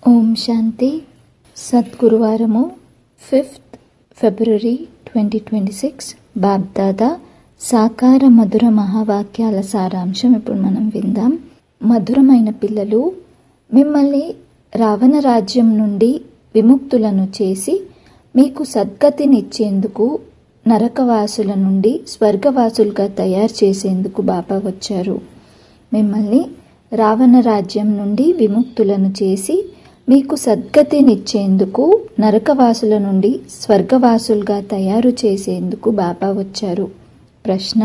ఓం శాంతి సద్గురువారము fifth February twenty twenty six Bapdada సాకార మధుర మహావాక్యాల సారాంశం ఇప్పుడు మనం విందాం మధురమైన పిల్లలు మిమ్మల్ని రావణ రాజ్యం నుండి విముక్తులను చేసి మీకు సద్గతినిచ్చేందుకు నరకవాసుల నుండి స్వర్గవాసులుగా తయారు చేసేందుకు బాబా వచ్చారు మిమ్మల్ని రావణ రాజ్యం నుండి విముక్తులను చేసి మీకు సద్గతినిచ్చేందుకు నరకవాసుల నుండి స్వర్గవాసులుగా తయారు చేసేందుకు బాబా వచ్చారు ప్రశ్న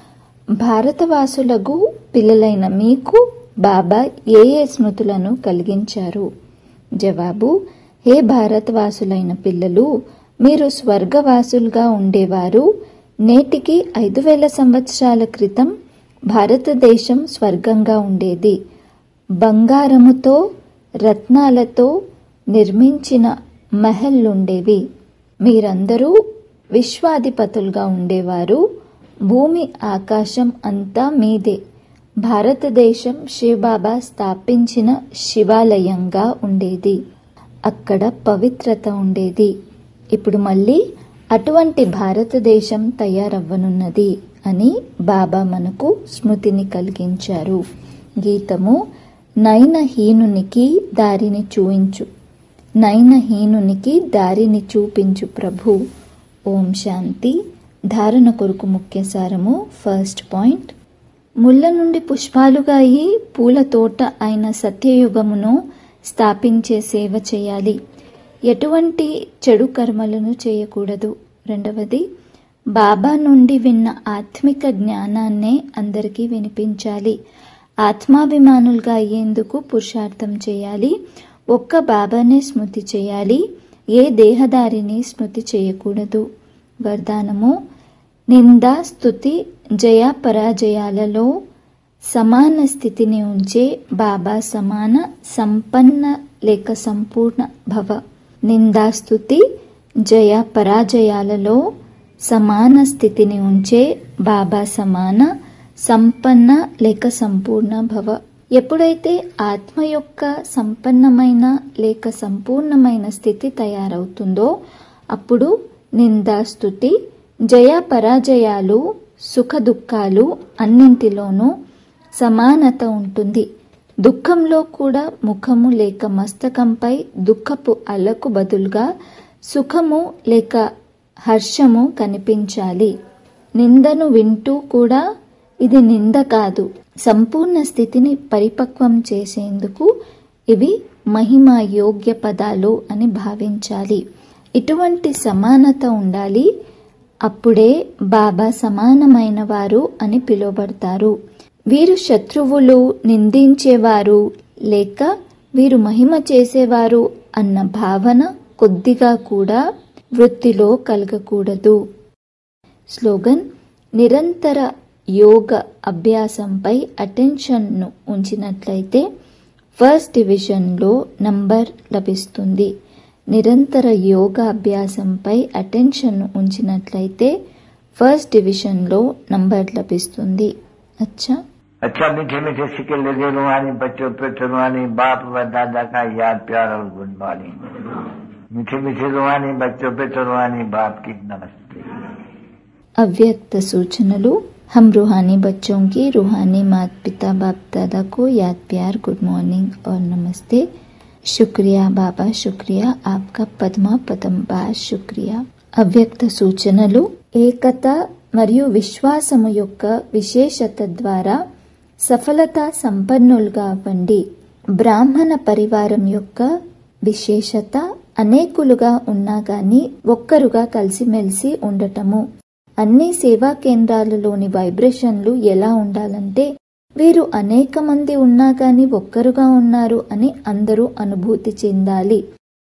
భారతవాసులకు పిల్లలైన మీకు బాబా ఏ ఏ స్మృతులను కలిగించారు జవాబు హే భారతవాసులైన పిల్లలు మీరు స్వర్గవాసులుగా ఉండేవారు నేటికి ఐదు వేల సంవత్సరాల క్రితం భారతదేశం స్వర్గంగా ఉండేది బంగారముతో రత్నాలతో నిర్మించిన మహల్లుండేవి మీరందరూ విశ్వాధిపతులుగా ఉండేవారు భూమి ఆకాశం అంతా మీదే భారతదేశం శివబాబా స్థాపించిన శివాలయంగా ఉండేది అక్కడ పవిత్రత ఉండేది ఇప్పుడు మళ్ళీ అటువంటి భారతదేశం తయారవ్వనున్నది అని బాబా మనకు స్మృతిని కలిగించారు గీతము నయనహీనునికి దారిని చూయించు నయనహీనునికి దారిని చూపించు ప్రభు ఓం శాంతి ధారణ కొరకు ముఖ్య సారము ఫస్ట్ పాయింట్ ముళ్ళ నుండి పుష్పాలుగా అయి పూల తోట అయిన సత్యయుగమును స్థాపించే సేవ చేయాలి ఎటువంటి చెడు కర్మలను చేయకూడదు రెండవది బాబా నుండి విన్న ఆత్మిక జ్ఞానాన్నే అందరికీ వినిపించాలి ఆత్మాభిమానులుగా అయ్యేందుకు పురుషార్థం చేయాలి ఒక్క బాబానే స్మృతి చేయాలి ఏ దేహదారిని స్మృతి చేయకూడదు వరదానము నింద స్థుతి జయ పరాజయాలలో సమాన స్థితిని ఉంచే బాబా సమాన సంపన్న లేక సంపూర్ణ భవ నిందాస్తుతి జయ పరాజయాలలో సమాన స్థితిని ఉంచే బాబా సమాన సంపన్న లేక సంపూర్ణ భవ ఎప్పుడైతే ఆత్మ యొక్క సంపన్నమైన లేక సంపూర్ణమైన స్థితి తయారవుతుందో అప్పుడు నిందాస్తుతి జయ పరాజయాలు సుఖ దుఃఖాలు అన్నింటిలోనూ సమానత ఉంటుంది దుఃఖంలో కూడా ముఖము లేక మస్తకంపై దుఃఖపు అలకు బదులుగా సుఖము లేక హర్షము కనిపించాలి నిందను వింటూ కూడా ఇది నింద కాదు సంపూర్ణ స్థితిని పరిపక్వం చేసేందుకు ఇవి మహిమ యోగ్య పదాలు అని భావించాలి ఇటువంటి సమానత ఉండాలి అప్పుడే బాబా సమానమైన వారు అని పిలువబడతారు వీరు శత్రువులు నిందించేవారు లేక వీరు మహిమ చేసేవారు అన్న భావన కొద్దిగా కూడా వృత్తిలో కలగకూడదు స్లోగన్ నిరంతర యోగ అభ్యాసంపై అటెన్షన్ను ఉంచినట్లయితే ఫస్ట్ డివిజన్లో నంబర్ లభిస్తుంది నిరంతర యోగ అభ్యాసంపై అటెన్షన్ ఉంచినట్లయితే ఫస్ట్ డివిజన్లో నంబర్ లభిస్తుంది అచ్చా अच्छा मीठे मीठे सिक्के लगे रुहानी बच्चों पे रुहानी बाप व दादा का याद प्यार और गुड मॉर्निंग मीठे मीठे रुहानी बच्चों पे रुहानी बाप की नमस्ते अव्यक्त सूचनలు हम रूहानी बच्चों की रूहानी माता पिता बाप दादा को याद प्यार गुड मॉर्निंग और नमस्ते शुक्रिया बाबा शुक्रिया आपका పద్మా పదంబార్ శుక్రియా అవ్యక్త సూచనలు ఏకత మరియు విశ్వాసము యొక్క విశేషత ద్వారా సఫలత సంపన్నులుగా అవ్వండి బ్రాహ్మణ పరివారం యొక్క విశేషత అనేకులుగా ఉన్నా గాని ఒక్కరుగా కలిసిమెలిసి ఉండటము అన్ని సేవా కేంద్రాలలోని వైబ్రేషన్లు ఎలా ఉండాలంటే వీరు అనేక మంది ఉన్నా గాని ఒక్కరుగా ఉన్నారు అని అందరూ అనుభూతి చెందాలి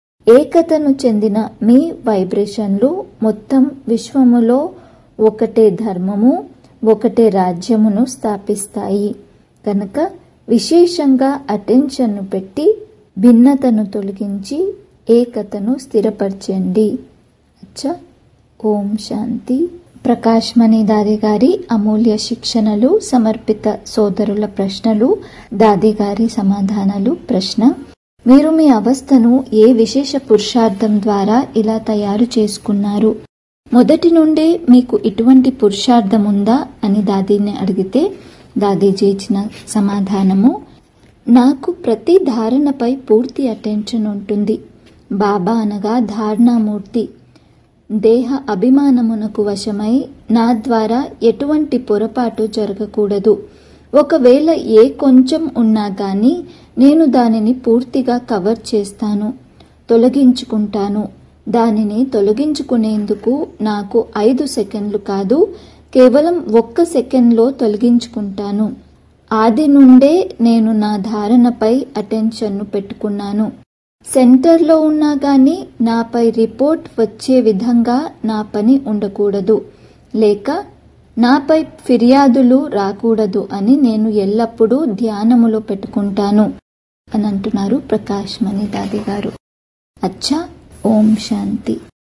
ఏకతను చెందిన మీ వైబ్రేషన్లు మొత్తం విశ్వములో ఒకటే ధర్మము ఒకటే రాజ్యమును స్థాపిస్తాయి కనుక విశేషంగా అటెన్షన్ను పెట్టి భిన్నతను తొలగించి ఏకతను స్థిరపరచండి అచ్చా ఓం శాంతి ప్రకాష్ మణి దాది గారి అమూల్య శిక్షణలు సమర్పిత సోదరుల ప్రశ్నలు దాది గారి సమాధానాలు ప్రశ్న మీరు మీ అవస్థను ఏ విశేష పురుషార్థం ద్వారా ఇలా తయారు చేసుకున్నారు మొదటి నుండే మీకు ఇటువంటి పురుషార్థం ఉందా అని దాదీని అడిగితే దాదీజీ ఇచ్చిన సమాధానము నాకు ప్రతి ధారణపై పూర్తి అటెన్షన్ ఉంటుంది బాబా అనగా ధారణామూర్తి దేహ అభిమానమునకు వశమై నా ద్వారా ఎటువంటి పొరపాటు జరగకూడదు ఒకవేళ ఏ కొంచెం ఉన్నా గాని నేను దానిని పూర్తిగా కవర్ చేస్తాను తొలగించుకుంటాను దానిని తొలగించుకునేందుకు నాకు ఐదు సెకండ్లు కాదు కేవలం ఒక్క సెకండ్లో తొలగించుకుంటాను ఆది నుండే నేను నా ధారణపై అటెన్షన్ను పెట్టుకున్నాను సెంటర్లో ఉన్నా గాని నాపై రిపోర్ట్ వచ్చే విధంగా నా పని ఉండకూడదు లేక నాపై ఫిర్యాదులు రాకూడదు అని నేను ఎల్లప్పుడూ ధ్యానములో పెట్టుకుంటాను అని అంటున్నారు ప్రకాష్ మణి దాది గారు అచ్చా ఓం శాంతి